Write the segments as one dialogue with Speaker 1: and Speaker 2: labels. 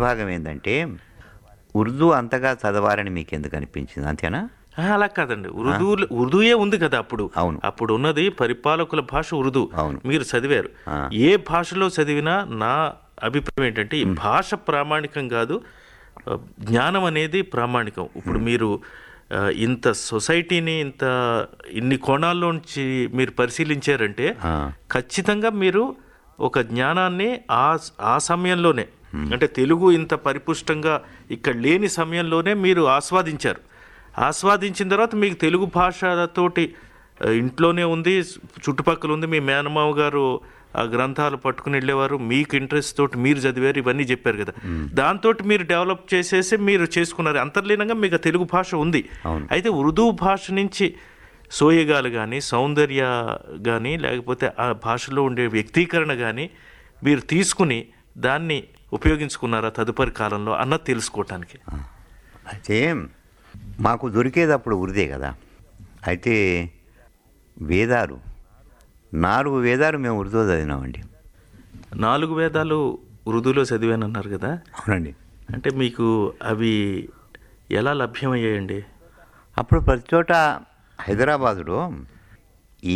Speaker 1: భాగం ఏంటంటే ఉర్దూ అంతగా చదవాలని మీకు ఎందుకు అనిపించింది అంతేనా
Speaker 2: ఆ, అలా కాదండి ఉర్దూ ఉర్దూయే ఉంది కదా అప్పుడు
Speaker 1: అవును.
Speaker 2: అప్పుడు ఉన్నది పరిపాలకుల భాష ఉర్దూ
Speaker 1: అవును.
Speaker 2: మీరు చదివారు
Speaker 1: ఆ.
Speaker 2: ఏ భాషలో చదివినా నా అభిప్రాయం ఏంటంటే ఈ భాష ప్రామాణికం కాదు ఆ, జ్ఞానం అనేది ప్రామాణికం ఇప్పుడు మీరు ఆ, ఇంత సొసైటీని ఇంత ఇన్ని కోణాల్లోంచి మీరు పరిశీలించారంటే
Speaker 1: ఆ.
Speaker 2: ఖచ్చితంగా మీరు ఒక జ్ఞానాన్ని ఆ ఆ సమయంలోనే అంటే తెలుగు ఇంత పరిపుష్టంగా ఇక్కడ లేని సమయంలోనే మీరు ఆస్వాదించారు ఆస్వాదించిన తర్వాత మీకు తెలుగు భాషతోటి ఆ, ఇంట్లోనే ఉంది చుట్టుపక్కల ఉంది మీ మేనమావ గారు ఆ గ్రంథాలు పట్టుకుని వెళ్ళేవారు మీకు ఇంట్రెస్ట్ తోటి మీరు చదివారు ఇవన్నీ చెప్పారు కదా దాంతో మీరు డెవలప్ చేసేసి మీరు చేసుకున్నారు అంతర్లీనంగా మీకు ఆ తెలుగు భాష ఉంది
Speaker 1: అవును.
Speaker 2: అయితే ఉర్దూ భాష నుంచి సోయగాలు కానీ సౌందర్య కానీ లేకపోతే ఆ భాషలో ఉండే వ్యక్తీకరణ కానీ మీరు తీసుకుని దాన్ని ఉపయోగించుకున్నారా తదుపరి కాలంలో అన్నది తెలుసుకోవటానికి
Speaker 1: అయితే మాకు దొరికేది అప్పుడు ఉరిదే కదా అయితే వేదాలు నాలుగు వేదాలు మేము ఉర్దూ చదివినామండి
Speaker 2: నాలుగు వేదాలు ఉర్దూలో చదివానన్నారు కదా
Speaker 1: అవునండి
Speaker 2: అంటే మీకు అవి ఎలా లభ్యమయ్యాయండి
Speaker 1: అప్పుడు ప్రతి చోట హైదరాబాదులో ఈ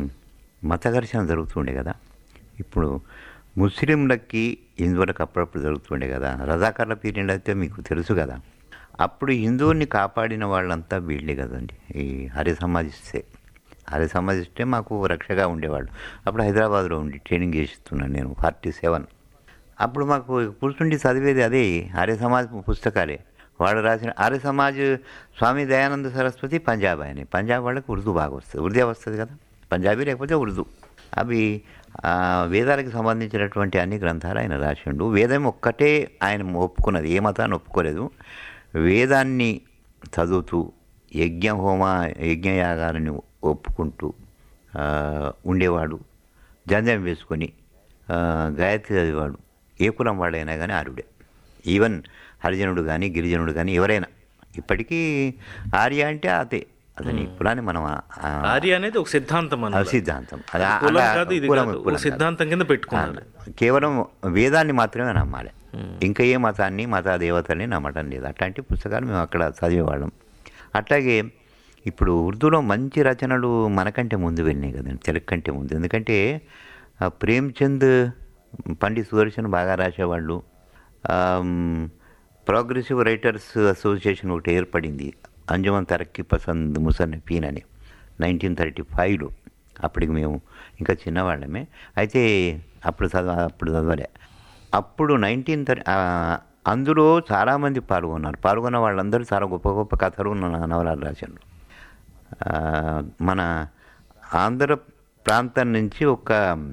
Speaker 1: మత ఘర్షణ జరుగుతుండే కదా ఇప్పుడు ముస్లింలకి హిందువులకు అప్పుడప్పుడు జరుగుతుండే కదా రజాకార్ల పీరియడ్ అయితే మీకు తెలుసు కదా అప్పుడు హిందువుల్ని కాపాడిన వాళ్ళంతా వీళ్ళే కదండి ఈ హరి సమాజిస్తే హరి సమాజిస్తే మాకు రక్షగా ఉండేవాళ్ళు అప్పుడు హైదరాబాద్లో ఉండి ట్రైనింగ్ చేస్తున్నాను నేను ఫార్టీ సెవెన్ అప్పుడు మాకు కూర్చుండి చదివేది అదే ఆర్య సమాజ్ పుస్తకాలే వాడు రాసిన ఆర్య సమాజ్ స్వామి దయానంద సరస్వతి పంజాబ్ ఆయన పంజాబ్ వాళ్ళకి ఉర్దూ బాగా వస్తుంది ఉర్దూ వస్తుంది కదా పంజాబీ లేకపోతే ఉర్దూ అవి ఆ, వేదాలకు సంబంధించినటువంటి అన్ని గ్రంథాలు ఆయన రాసిండు వేదం ఒక్కటే ఆయన ఒప్పుకున్నది ఏ మతాన్ని ఒప్పుకోలేదు వేదాన్ని చదువుతూ యజ్ఞ హోమ యజ్ఞయాగాలను ఒప్పుకుంటూ ఆ, ఉండేవాడు జంజం వేసుకొని ఆ, గాయత్రి చదివాడు ఏ కులం వాడైనా కానీ ఆరుడే ఈవెన్ హరిజనుడు కానీ గిరిజనుడు కానీ ఎవరైనా ఇప్పటికీ ఆర్య అంటే అదే అతని కులాన్ని మనం ఆ- ఆ-
Speaker 2: ఆర్య అనేది ఒక సిద్ధాంతం
Speaker 1: ఆ
Speaker 2: అన్నమాట.
Speaker 1: సిద్ధాంతం అది ఆ-
Speaker 2: కులం
Speaker 1: అలా
Speaker 2: కాదు ఇది
Speaker 1: కులం-
Speaker 2: కాదు. ఒక
Speaker 1: కులం కాదు.
Speaker 2: సిద్ధాంతం కింద పెట్టుకున్నారు
Speaker 1: కేవలం వేదాన్ని మాత్రమే నమ్మాలి ఇంకా ఏ మతాన్ని మత దేవతల్ని నమ్మటం లేదు అట్లాంటి పుస్తకాలు మేము అక్కడ చదివేవాళ్ళం అట్లాగే ఇప్పుడు ఉర్దూలో మంచి రచనలు మనకంటే ముందు వెళ్ళినాయి కదండి తెలుగు కంటే ముందు ఎందుకంటే ఆ ప్రేమ్చంద్ పండిత్ సుదర్శన్ బాగా రాసేవాళ్ళు ఆమ్, ప్రోగ్రెసివ్ రైటర్స్ అసోసియేషన్ ఒకటి ఏర్పడింది అంజుమన్ తరక్కి పసంద్ ముసన్నఫీన్ అని నైన్టీన్ థర్టీ ఫైవ్లో అప్పటికి మేము ఇంకా చిన్నవాళ్ళమే అయితే అప్పుడు చదవ అప్పుడు చదవలే అప్పుడు నైన్టీన్ థర్టీ అందులో చాలామంది పాల్గొన్నారు పాల్గొన్న వాళ్ళందరూ చాలా గొప్ప గొప్ప కథలు న- నవలాలు రాశారు ఆ, మన ఆంధ్ర ప్రాంతం నుంచి ఒక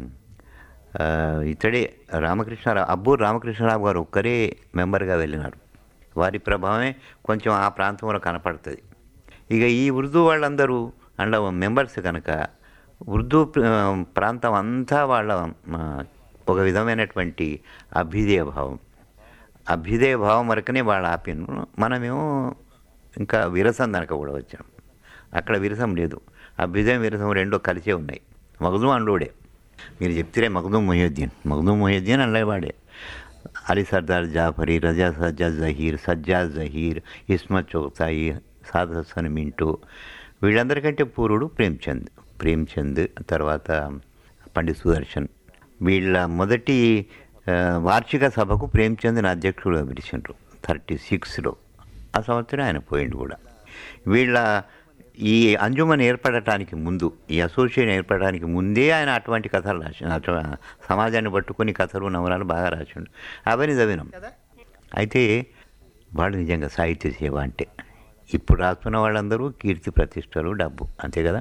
Speaker 1: ఆ, ఇతడే రామకృష్ణరావు అబ్బూరు రామకృష్ణరావు గారు ఒక్కరే మెంబర్గా వెళ్ళినారు వారి ప్రభావమే కొంచెం ఆ ప్రాంతంలో కనపడుతుంది ఇక ఈ ఉర్దూ వాళ్ళందరూ అండ్ మెంబర్స్ కనుక ఉర్దూ ప్ర- ప్రాంతం అంతా వాళ్ళ ఆ, ఒక విధమైనటువంటి అభ్యుదయ భావం అభ్యుదయ భావం వరకునే వాళ్ళు ఆపిను మనమేమో ఇంకా విరసం దనక కూడా వచ్చాం అక్కడ విరసం లేదు అభ్యుదయం విరసం రెండో కలిసే ఉన్నాయి మగదూం అండోడే మీరు చెప్తిరే మగదూం మొహియుద్దీన్ మగదూం మొహియుద్దీన్ అండేవాడే అలీ సర్దార్ జాఫరీ రజా సజ్జాద్ జహీర్ సజ్జాద్ జహీర్ ఇస్మత్ చౌతాయి సాద్ హసన్ మింటూ వీళ్ళందరికంటే పూర్వుడు ప్రేమ్చంద్ ప్రేమ్చంద్ తర్వాత పండిత్ సుదర్శన్ వీళ్ళ మొదటి ఆ, వార్షిక సభకు ప్రేమ్చంద్ని అధ్యక్షుడుగా పిలిచిండ్రు థర్టీ సిక్స్లో ఆ సంవత్సరం ఆయన పోయిండు కూడా వీళ్ళ ఈ అంజుమన్ ఏర్పడటానికి ముందు ఈ అసోసియేషన్ ఏర్పడటానికి ముందే ఆయన అటువంటి కథలు రాసిండు అటు సమాజాన్ని పట్టుకొని కథలు నవరాలు బాగా రాసిండు అవన్నీ చదివినాం అయితే వాళ్ళు నిజంగా సాహిత్య సేవ అంటే ఇప్పుడు రాస్తున్న వాళ్ళందరూ కీర్తి ప్రతిష్టలు డబ్బు అంతే కదా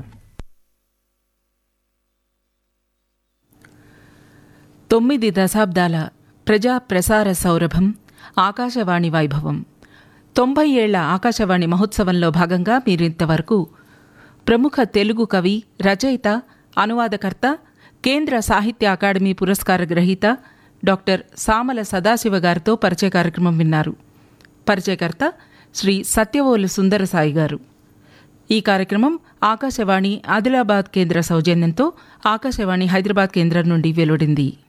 Speaker 3: తొమ్మిది దశాబ్దాల ప్రజా ప్రసార సౌరభం ఆకాశవాణి వైభవం తొంభై ఏళ్ల ఆకాశవాణి మహోత్సవంలో భాగంగా మీరింతవరకు ప్రముఖ తెలుగు కవి రచయిత అనువాదకర్త కేంద్ర సాహిత్య అకాడమీ పురస్కార గ్రహీత డాక్టర్ సామల సదాశివ గారితో పరిచయ కార్యక్రమం విన్నారు పరిచయకర్త శ్రీ సత్యవోలు సుందరసాయి గారు ఈ కార్యక్రమం ఆకాశవాణి ఆదిలాబాద్ కేంద్ర సౌజన్యంతో ఆకాశవాణి హైదరాబాద్ కేంద్రం నుండి వెలువడింది